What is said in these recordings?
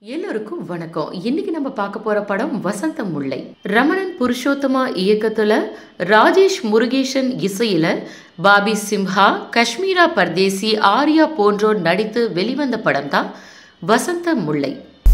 எல்லோருக்கும் வணக்கம் இன்னைக்கு நம்ம பார்க்க போற படம் வசந்த முல்லை ரமணன் புருஷோத்தமா இயக்கத்துல ராஜேஷ் முருகேசன் இசையில பாபி சிம்ஹா காஷ்மீரா பர்தேசி ஆர்யா போன்றோர் நடித்து வெளிவந்த படம் தான் வசந்த முல்லை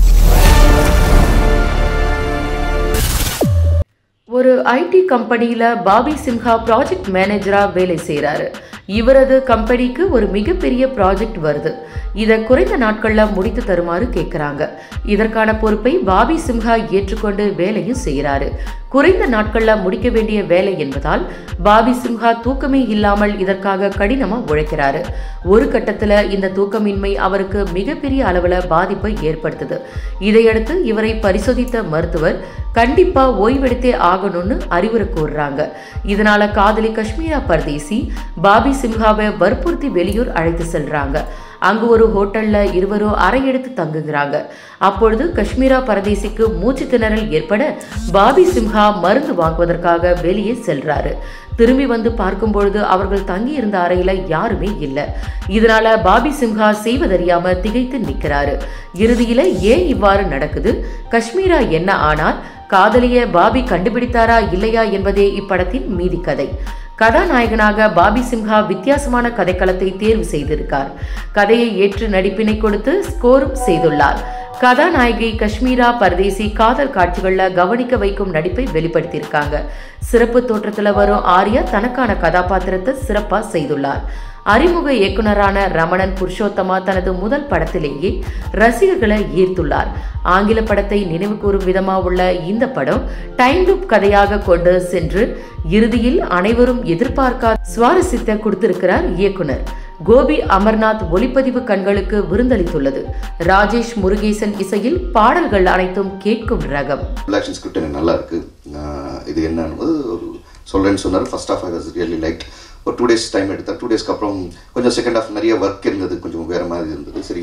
ஒரு ஐடி கம்பெனியில் பாபி சிம்ஹா ப்ராஜெக்ட் மேனேஜராக வேலை செய்கிறாரு இவரது கம்பெனிக்கு ஒரு மிகப்பெரிய ப்ராஜெக்ட் வருது இதை குறைந்த நாட்களில் முடித்து தருமாறு கேட்குறாங்க இதற்கான பொறுப்பை பாபி சிம்ஹா ஏற்றுக்கொண்டு வேலையும் செய்கிறாரு குறைந்த நாட்களில் முடிக்க வேண்டிய வேலை என்பதால் பாபி சிம்ஹா தூக்கமே இல்லாமல் இதற்காக கடினமாக உழைக்கிறாரு ஒரு கட்டத்தில் இந்த தூக்கமின்மை அவருக்கு மிகப்பெரிய அளவில் பாதிப்பை ஏற்படுத்துது இதையடுத்து இவரை பரிசோதித்த மருத்துவர் கண்டிப்பா ஓய்வெடுத்தே ஆகணும்னு அறிவுரை கூறுறாங்க இதனால காதலி காஷ்மீரா பர்தேசி பாபி சிம்ஹாவை வற்புறுத்தி வெளியூர் அழைத்து செல்றாங்க அங்கு ஒரு ஹோட்டல்ல இருவரும் அறை எடுத்து தங்குகிறாங்க அப்பொழுது காஷ்மீரா பரதேசிக்கு மூச்சு திணறல் ஏற்பட பாபி சிம்ஹா மருந்து வாங்குவதற்காக வெளியே செல்றாரு திரும்பி வந்து பார்க்கும் பொழுது அவர்கள் தங்கி இருந்த அறையில யாருமே இல்லை இதனால பாபி சிம்ஹா செய்வதறியாம திகைத்து நிற்கிறாரு இறுதியில ஏன் இவ்வாறு நடக்குது காஷ்மீரா என்ன ஆனார் காதலிய பாபி கண்டுபிடித்தாரா இல்லையா என்பதே இப்படத்தின் மீதி கதை கதாநாயகனாக பாபி சிம்ஹா வித்தியாசமான கதைக்களத்தை தேர்வு செய்திருக்கார் கதையை ஏற்று நடிப்பினை கொடுத்து ஸ்கோரும் செய்துள்ளார் கதாநாயகி காஷ்மீரா பரதேசி காதல் காட்சிகள்ல கவனிக்க வைக்கும் நடிப்பை வெளிப்படுத்தியிருக்காங்க சிறப்பு தோற்றத்துல வரும் ஆர்யா தனக்கான கதாபாத்திரத்தை சிறப்பா செய்துள்ளார் அறிமுக இயக்குனரான ரமணன் புருஷோத்தமா தனது முதல் படத்திலேயே ரசிகர்களை ஈர்த்துள்ளார் ஆங்கில படத்தை நினைவு கூறும் விதமா உள்ள இந்த படம் டைம் லூப் கதையாக கொண்டு சென்று இறுதியில் அனைவரும் எதிர்பார்க்காத சுவாரஸ்யத்தை கொடுத்திருக்கிறார் இயக்குனர் கோபி அமர்நாத் ஒளிப்பதிவு கண்களுக்கு விருந்தளித்துள்ளது ராஜேஷ் முருகேசன் இசையில் பாடல்கள் அனைத்தும் கேட்கும் ரகம் ஆக்ஷன் ஸ்கிரிப்ட் எனக்கு நல்லா இருக்கு ஆஹ் இது என்னன்னு ஒரு சொல்றேன்னு சொன்னார் first off I was really like ஒரு டூ டேஸ் டைம் எடுத்தேன் டூ டேஸ்க்கு அப்புறம் கொஞ்சம் செகண்ட் ஆஃப் நிறைய ஒர்க் இருந்தது கொஞ்சம் வேற மாதிரி இருந்தது சரி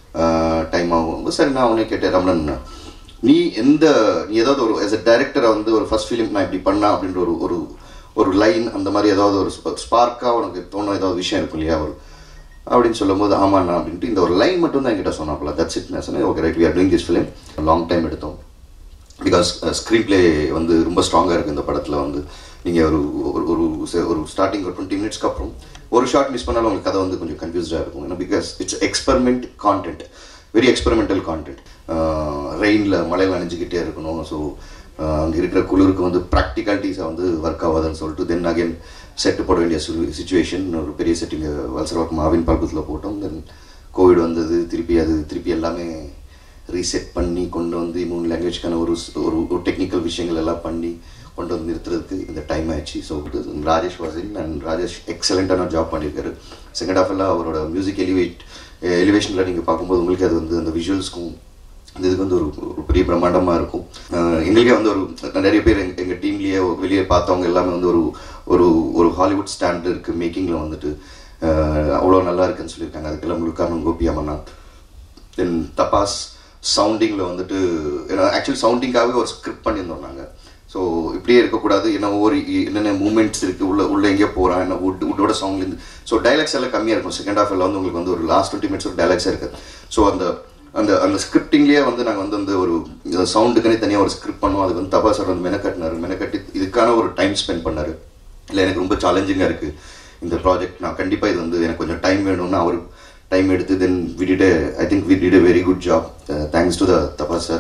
டைம் ஆகும் சரி நான் அவனே கேட்டேன் ரமணன் நீ எந்த நீ ஏதாவது ஒரு as a டைரக்டரை வந்து ஒரு ஃபர்ஸ்ட் ஃபிலிம் நான் இப்படி பண்ணா அப்படின்ற ஒரு ஒரு ஒரு லைன் அந்த மாதிரி ஏதாவது ஒரு ஸ்பார்க்காக உனக்கு தோணும் ஏதாவது விஷயம் இருக்கும் இல்லையா ஒரு அப்படின்னு சொல்லும்போது ஆமாண்ணா அப்படின்ட்டு இந்த ஒரு லைன் மட்டும் தான் என்கிட்ட சொன்னாப்புல தட்ஸ் இட் நான் சொன்னேன் okay right we are doing this film long time எடுத்தோம் பிகாஸ் ஸ்க்ரீன் ப்ளே வந்து ரொம்ப ஸ்ட்ராங்காக இருக்குது இந்த படத்தில் வந்து நீங்கள் ஒரு ஒரு ஒரு ச- ஒரு ஸ்டார்டிங் ஒரு டுவெண்ட்டி மினிட்ஸ்க்கு அப்புறம் ஒரு ஷார்ட் மிஸ் பண்ணாலும் உங்களுக்கு கதை வந்து கொஞ்சம் கன்ஃபியூஸ்டாக இருக்கும் ஏன்னா because it's experiment content very experimental content ரெயினில் மழையில் நனைஞ்சிக்கிட்டே இருக்கணும் ஸோ அங்கே இருக்கிற குளிருக்கு வந்து ப்ராக்டிகாலிட்டிஸாக வந்து ஒர்க் ஆகாதுன்னு சொல்லிட்டு தென் அகைன் செட்டு போட வேண்டிய சுச்சுவேஷன் ஒரு பெரிய செட்டிங் வல்சரவாக்கம் மாவின் பல்பத்தில் போட்டோம் தென் கோவிட் வந்தது திருப்பி அது திருப்பி எல்லாமே ரீசெட் பண்ணி கொண்டு வந்து மூணு லாங்குவேஜ்க்கான ஒரு ஸ்- ஒரு ஒரு டெக்னிக்கல் விஷயங்கள் எல்லாம் பண்ணி கொண்டு வந்து நிறுத்துறதுக்கு இந்த டைம் ஆயிடுச்சு ஸோ ராஜேஷ் வாசின் அண்ட் ராஜேஷ் எக்ஸலண்ட்டான ஜாப் பண்ணியிருக்காரு செகண்ட் ஹாஃப் எல்லாம் அவரோட மியூசிக் எலிவேட் எலிவேஷனில் நீங்கள் பார்க்கும்போது உங்களுக்கு அது வந்து அந்த விஷுவல்ஸ்க்கும் இந்த இதுக்கு வந்து ஒரு ஒரு பெரிய பிரம்மாண்டமாக இருக்கும் அஹ் எங்களுக்கே வந்து ஒரு நிறைய பேர் எங்க எங்கள் டீம்லேயே வெளியே பார்த்தவங்க எல்லாமே வந்து ஒரு ஒரு ஒரு ஹாலிவுட் ஸ்டாண்ட் இருக்கு மேக்கிங்கில் வந்துட்டு அஹ் அவ்வளோ நல்லா இருக்குன்னு சொல்லியிருக்காங்க அதுக்கெல்லாம் முழு காரணம் கோபி அமர்நாத் தென் தபாஸ் சவுண்டிங்கில் வந்துட்டு ஏன்னா ஆக்சுவலி சவுண்டிங்காகவே ஒரு ஸ்கிரிப்ட் பண்ணியிருந்தோம் நாங்கள் ஸோ இப்படியே இருக்கக்கூடாது ஏன்னா ஒவ்வொரு இ- என்னென்ன மூமெண்ட்ஸ் இருக்குது உள்ள உள்ள எங்கேயோ போகிறான் என்ன வுட் வுட்டோட சவுண்ட்லேருந்து ஸோ டைலாக்ஸ் எல்லாம் கம்மியாக இருக்கும் செகண்ட் ஹாஃப் எல்லாம் வந்து உங்களுக்கு வந்து ஒரு லாஸ்ட் டுவெண்ட்டி மினிட்ஸ் ஒரு டைலாக்ஸே இருக்குது ஸோ அந்த அந்த அந்த ஸ்கிரிப்டிங்லேயே வந்து நாங்கள் வந்து அந்த ஒரு சவுண்டுக்குனே தனியாக ஒரு ஸ்கிரிப்ட் பண்ணுவோம் அதுக்கு வந்து தபா சார் வந்து மெனக்கட்டினார் மெனக்கட்டி இதுக்கான ஒரு டைம் ஸ்பெண்ட் பண்ணார் இல்லை எனக்கு ரொம்ப சேலஞ்சிங்காக இருக்குது இந்த ப்ராஜெக்ட் நான் கண்டிப்பாக இது வந்து எனக்கு கொஞ்சம் டைம் வேணும்னு அவர் டைம் எடுத்து then we did I think we did a very good job thanks to the தபா சார்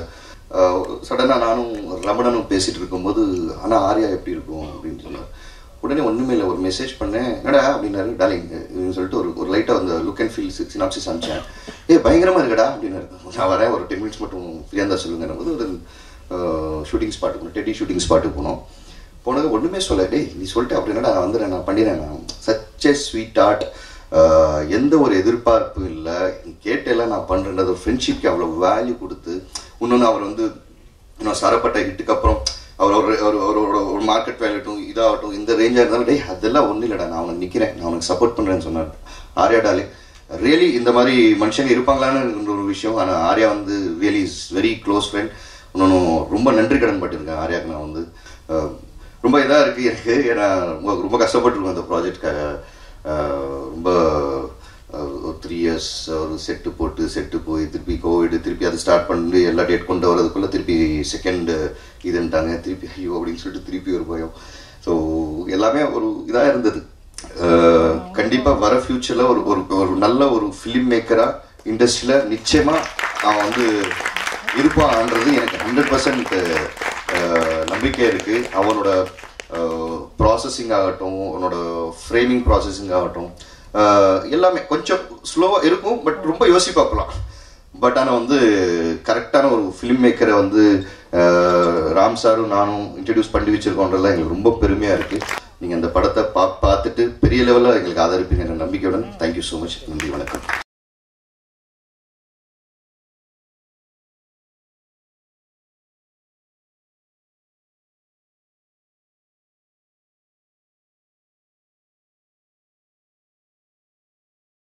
சடனாக நானும் ரமணனும் பேசிட்டு இருக்கும்போது ஆனால் ஆர்யா எப்படி இருக்கும் அப்படின்னு சொன்னார் உடனே ஒன்றுமே இல்லை ஒரு மெசேஜ் பண்ணேன் என்னடா அப்படின்னாரு டாலிங் சொல்லிட்டு ஒரு ஒரு லைட்டாக அந்த லுக் அண்ட் ஃபீல் சினாப்சிஸ் அனுப்பிச்சேன் ஏ பயங்கரமாக இருக்குடா அப்படின்னாரு நான் வரேன் ஒரு டென் மினிட்ஸ் மட்டும் ஃப்ரீயாக இருந்தால் சொல்லுங்க போது ஒரு ஷூட்டிங் ஸ்பாட்டுக்கு போனோம் டெடி ஷூட்டிங் ஸ்பாட்டுக்கு போனோம் போனது ஒன்றுமே சொல்ல டேய் நீ சொல்லிட்டு அப்படி என்னடா நான் வந்துடுறேன் நான் பண்ணிடுறேன் நான் சச் எ ஸ்வீட் ஆர்ட் எந்த ஒரு எதிர்பார்ப்பும் இல்லை நீ கேட்டெல்லாம் நான் பண்ணுறது ஒரு ஃப்ரெண்ட்ஷிப்க்கு அவ்வளோ வேல்யூ கொடுத்து இன்னொன்று அவர் வந்து இன்னும் சரப்பட்ட ஹிட்டுக்கு அப்புறம் அவர் ஒரு ஒரு ஒரு ஒரு ஒரு மார்க்கெட் வேலைட்டும் இதாகட்டும் இந்த ரேஞ்சாக இருந்தாலும் டேய் அதெல்லாம் ஒன்றும் இல்லைடா நான் அவனுக்கு நிற்கிறேன் நான் அவனுக்கு சப்போர்ட் பண்ணுறேன்னு சொன்னார் ஆர்யா டாலே ரியலி இந்த மாதிரி மனுஷங்க இருப்பாங்களான்னு ஒரு விஷயம் ஆனால் ஆர்யா வந்து really is very close friend இன்னொன்று ரொம்ப நன்றி கடன் பட்டிருக்கேன் ஆர்யாக்கு நான் வந்து அஹ், ரொம்ப இதாக இருக்குது எனக்கு ஏன்னா ரொம்ப ரொம்ப கஷ்டப்பட்டுருக்கோம் அந்த ப்ராஜெக்ட்காக ரொம்ப ஒரு த்ரீ இயர்ஸ் ஒரு செட்டு போட்டு செட்டு போய் திருப்பி கோவிட் திருப்பி அது ஸ்டார்ட் பண்ணி எல்லா டேட் கொண்டு வரதுக்குள்ளே திருப்பி செகண்ட் இதுன்ட்டாங்க திருப்பி ஐயோ அப்படின்னு சொல்லிட்டு திருப்பி ஒரு பயம் ஸோ எல்லாமே ஒரு இதாக இருந்தது கண்டிப்பாக வர ஃப்யூச்சரில் ஒரு ஒரு ஒரு நல்ல ஒரு ஃபிலிம் மேக்கராக இண்டஸ்ட்ரியில் நிச்சயமாக அவன் வந்து இருப்பான்ன்றது எனக்கு ஹண்ட்ரட் பர்சன்ட் நம்பிக்கை இருக்குது அவனோட ப்ராசஸிங் ஆகட்டும் அவனோட ஃப்ரேமிங் ப்ராசஸிங் ஆகட்டும் அஹ், எல்லாமே கொஞ்சம் ஸ்லோவாக இருக்கும் பட் ரொம்ப யோசி பார்க்கலாம் பட் ஆனால் வந்து கரெக்டான ஒரு ஃபிலிம் மேக்கரை வந்து அஹ், ராம் சாரும் நானும் இன்ட்ரடியூஸ் பண்ணி வச்சிருக்கோன்றதுலாம் எங்களுக்கு ரொம்ப பெருமையாக இருக்குது நீங்கள் அந்த படத்தை பா பார்த்துட்டு பெரிய லெவலில் எங்களுக்கு ஆதரிப்பீங்க நம்பிக்கையுடன் தேங்க்யூ ஸோ மச் நன்றி வணக்கம்